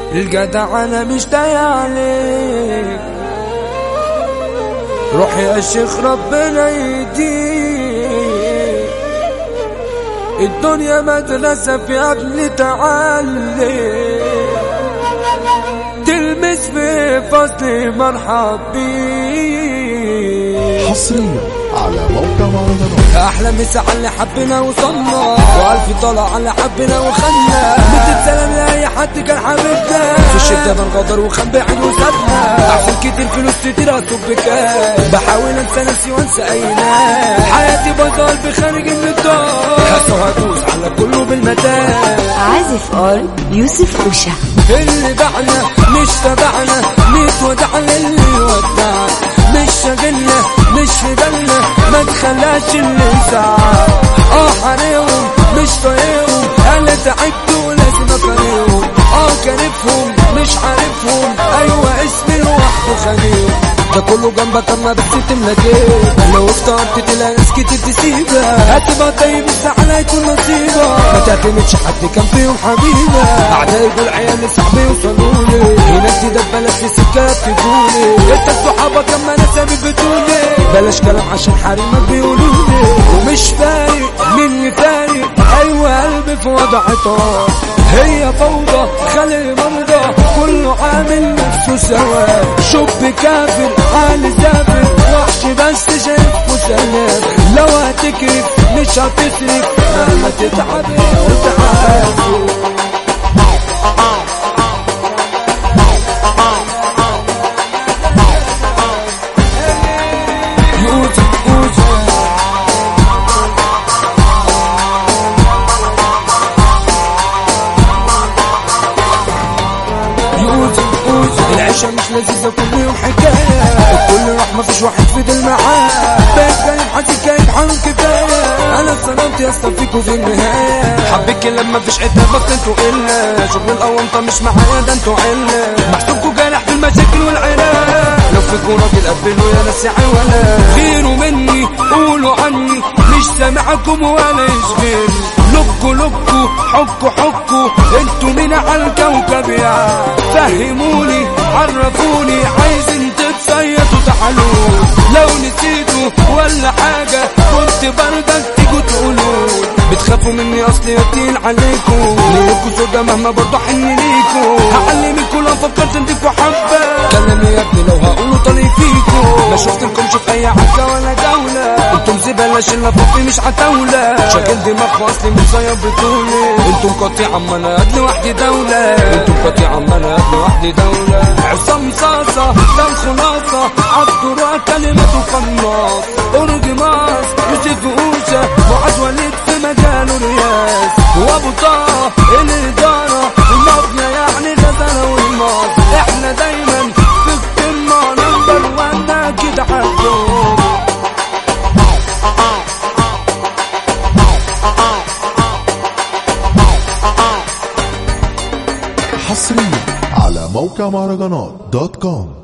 الجدع انا مش ضايع عليك روح يا شيخ ربنا يهديك الدنيا مدرسة في ابن تعلم تلمس في فصل مرحب بيك حصريا على موقع مهرجانات احلى مسا على اللي حبنا وصلنا والف طلع على اللي حبنا وخلنا مدة سلام لاي حد كان حبيبنا في الشتا بنغدر وخان بعيد وسابنا احسن كتير فلوس كتير اصب بكام بحاول انسى نفسي وانسى اي ناس حياتي بايظه قلبي خارج من الدار هسه هدوس على كله بالمدام عازف اول يوسف اوشا اللي بعنا مش تبعنا نتودعنا اللي ودعنا مش شاغلنا مش في بالنا ما تخلاش اللي يزعل اه حريهم مش طايقهم انا تعبت ولازم افرقهم اه كارفهم مش عارفهم ايوه اسمي لوحده خليهم ده كله جنبك اما بس تملى جيب لو اخترت تلاقي ناس كتير تسيبها هتبقى طيب الزعل هيكون نصيبك ما تعتمدش حد كان فيهم حبيبة اعدائي دول عيال صاحبي وصلولي هناك دي بلاش في سكة تقولي انت صحابك اما انا سابق بتقولي بلاش كلام عشان حريمك بيقولولي ومش فارق مني فارق ايوه قلبي في وضع طار هي فوضى خلي مرضى كله عامل نفسه سوا شب كافر حال زافر وحش بس شايفه سلام لو هتكرف مش هتصرف مهما تتعب وتعافر يوسف يوسف يوسف يوسف العيشة مش لذيذة كل يوم حكاية الكل راح مفيش واحد فضل معاه بقيت كاين حاسس كاين حرام كفاية أنا اتصدمت يا اسطى فيكوا في النهاية حبيتك لما مفيش عتابك انتوا إلا شغل الأونطة مش معايا ده انتوا علة محسوبكوا جارح في المشاكل والعناد لو فيكوا راجل قبلوا يا ناس ولا غيروا مني قولوا عني مش سامعكم ولا يشغل لبكوا لبكوا حكوا حكوا انتوا مين على الكوكب يا فهموني عرفوني عايزين تتصيدوا تعالوا لو نسيتوا ولا حاجة كنت بردك تيجوا تقولوا بتخافوا مني اصلي يتيل عليكم ليكوا سودا مهما برضه حن ليكوا هعلمكوا لو فكرت اديكوا حبة كلامي يا ابني لو هقوله طريق فيكوا ما شفتلكمش في اي عكا ولا دولة انتم زبالة شلة فوقي مش عتاولة شاكل دماغ اصلي متصيب بطولي انتم قطيع اما انا قد لوحدي دولة انتم قطيع اما انا قد لوحدي دولة عصام صاصة دم خلاصة عالدرع كلمته قناص أرج ماس يوسف أوشا معاذ وليد في مجاله رياس وابو طه الإدارة المبنى يعني غزالة والماس احنا دايما في القمة نمبر وان كده حدود حصريا على موقع مهرجانات دوت كوم